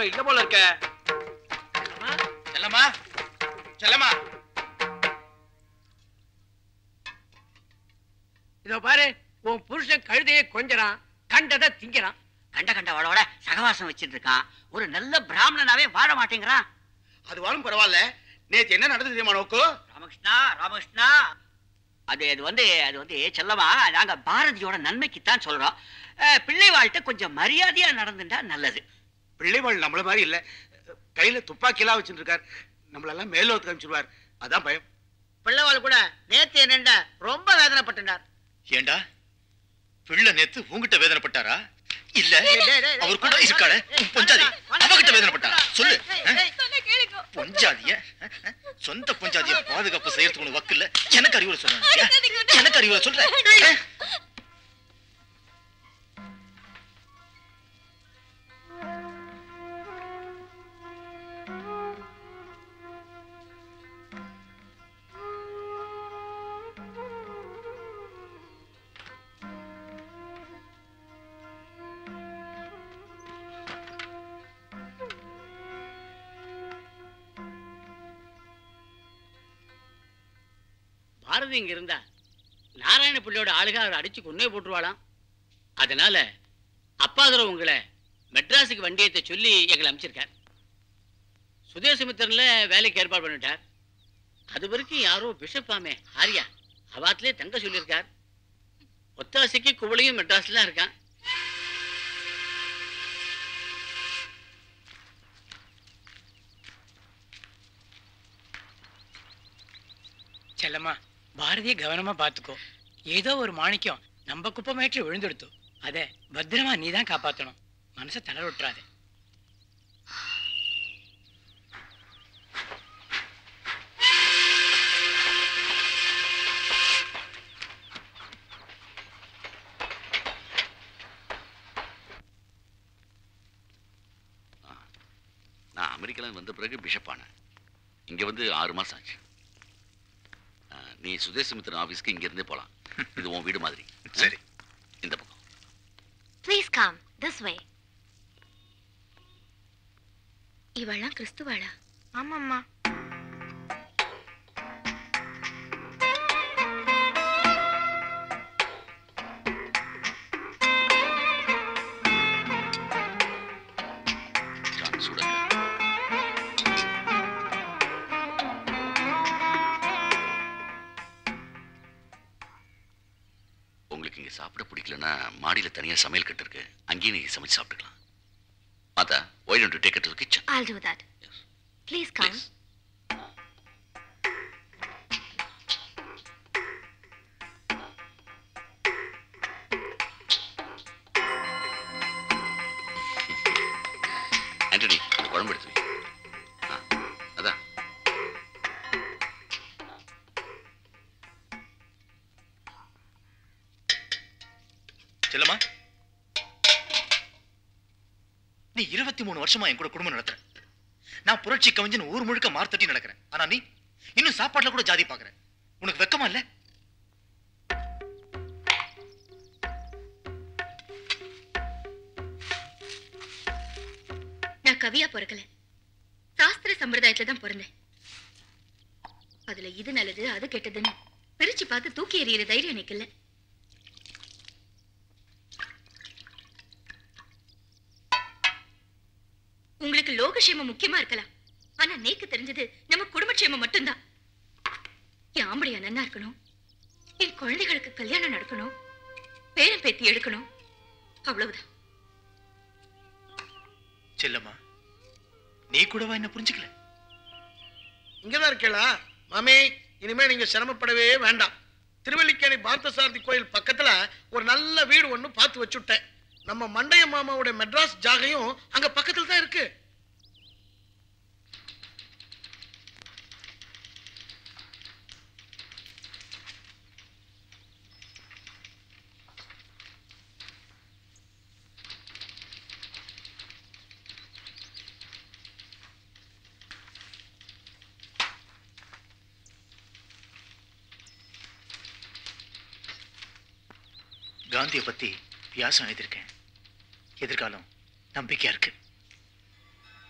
ஒண்ணும் இல்ல போல இருக்க செல்லம்மா செல்லம்மா இதோ பாரு உன் புருஷன் கழுதையை கொஞ்சறான் கண்டதை திங்கிறான் கண்ட கண்டவளோட சகவாசம் வச்சிட்டு இருக்கான் ஒரு நல்ல பிராமணனாவே வாழ மாட்டேங்கிறான் அது வாழும் பரவாயில்ல நேத்து என்ன நடந்தது தெரியுமா நோக்கு ராமகிருஷ்ணா ராமகிருஷ்ணா அது அது வந்து அது வந்து செல்லமா நாங்க பாரதியோட நன்மைக்குத்தான் சொல்றோம் அஹ், பிள்ளை வாழ்க்கை கொஞ்சம் மரியாதையா நடந்துட்டா நல்லது பிள்ளைவாள் நம்மள மாதிரி இல்ல கையில துப்பாக்கி எல்லாம் வச்சுட்டு இருக்கார் நம்மளெல்லாம் மேலோத்து காமிச்சிருவார் அதான் பயம் பிள்ளைவாள் கூட நேத்து என்னண்ட ரொம்ப வேதனைப்பட்டார் ஏண்டா பிள்ளை நேத்து உன்கிட்ட வேதனைப்பட்டாரா இல்ல அவர் கூட இருக்காளே உன் பொஞ்சாதி அவகிட்ட வேதனைப்பட்டாரா சொல்லு அஹ்? பொஞ்சாதிய அஹ், அஹ், சொந்த பொஞ்சாதிய பாதுகாப்பு செய்யறதுக்கு உனக்கு வக்கு இல்ல எனக்கு அறிவுரை சொல்றேன் எனக்கு அறிவுரை சொல்றேன் அஹ்? பாரதி இங்க இருந்தா நாராயண பிள்ளையோட ஆளுக அவரை அடிச்சு கொன்னே போட்டுருவாளாம் அதனால அப்பாதுர உங்களை மெட்ராஸுக்கு வண்டியத்தை சொல்லி எங்களை அனுப்பிச்சிருக்கார் சுதேசமித்திரன்ல வேலைக்கு ஏற்பாடு பண்ணிட்டார் அது வரைக்கும் யாரோ பிஷப்பாமே ஆரியா அவாத்திலே தங்க சொல்லியிருக்கார் ஒத்தாசைக்கு குவளையும் மெட்ராஸ்ல தான் இருக்கான் செல்லம்மா பாரதிய கவனமா பாத்துக்கோ ஏதோ ஒரு மாணிக்கம் நம்ம குப்பமேற்று விழுந்துடுத்து அத பத்திரமா நீ தான் காப்பாத்தணும் மனசை தளர விட்டுறாத நான் அமெரிக்கால வந்த பிறகு பிஷப் ஆனேன் இங்க வந்து ஆறு மாசம் ஆச்சு ஆ, நீ சுதேசமித்திரன் ஆபீஸ்க்கு இங்க இருந்தே போலாம் இது உன் வீடு மாதிரி சரி இந்த பக்கம் ப்ளீஸ் கம் திஸ் வே இவளாம் கிறிஸ்துவாளா ஆமாம்மா ஜான் சூடங்க உங்களுக்கு இங்க சாப்பிட பிடிக்கலன்னா மாடியில தனியா சமையல் கட்டு இருக்கு அங்கேயும் நீங்க சமைச்சு சாப்பிட்டுக்கலாம் மாதா why don't you take it to kitchen I'll do that. Please come. Antony இந்த குழம்பு எடுத்து வை. ஆ, அதான் செல்லம்மா நீ இருபத்தி மூணு வருஷமா என் கூட குடும்பம் நடத்துற நான் புரட்சி கவிஞன் ஊர் முழுக்க மார்த்தட்டி நடக்கிறேன் ஆனா நீ இன்னும் சாப்பாட்டுல கூட ஜாதி பாக்குற உனக்கு வெக்கமா இல்ல நான் கவியா பிறக்கல சாஸ்திர சம்பிரதாயத்துல தான் பிறந்தேன் அதுல இது நல்லது அது கெட்டதுன்னு பிரிச்சு பார்த்து தூக்கி எறிகிற தைரியம் எனக்கு இல்ல உங்களுக்கு லோகக்ஷேமம் முக்கியமா இருக்கலாம் ஆனா நேக்கு தெரிஞ்சது நம்ம குடும்பக்ஷேமம் மட்டும்தான் என் ஆம்படியா நன்னா இருக்கணும் என் குழந்தைகளுக்கு கல்யாணம் நடக்கணும் பேரன் பேத்தி எடுக்கணும் அவ்வளவுதான் செல்லம்மா நீ கூடவா என்ன புரிஞ்சுக்கல இங்கதான் இருக்கலா மாமி இனிமே நீங்க சிரமப்படவே வேண்டாம் திருவல்லிக்கேணி பார்த்தசாரதி கோயில் பக்கத்துல ஒரு நல்ல வீடு ஒண்ணு பார்த்து வச்சுட்டேன் நம்ம மண்டைய மாமாவோட மெட்ராஸ் ஜாகையும் அங்க பக்கத்துல தான் இருக்கு காந்தியை பத்தி வியாசம் எழுதியிருக்கேன் எதிர்காலம் நம்பிக்கையா இருக்கு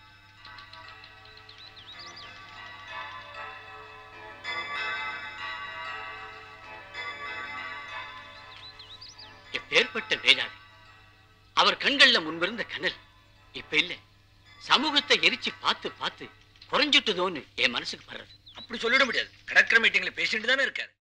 அப்பேற்பட்ட மேதாவி அவர் கண்கள்ல முன்பிருந்த கனல் இப்ப இல்ல சமூகத்தை எரிச்சு பார்த்து பார்த்து குறைஞ்சிட்டுதோன்னு என் மனசுக்கு படுறது அப்படி சொல்லிட முடியாது கடற்கரை மீட்டிங்ல பேசிட்டு தானே இருக்காரு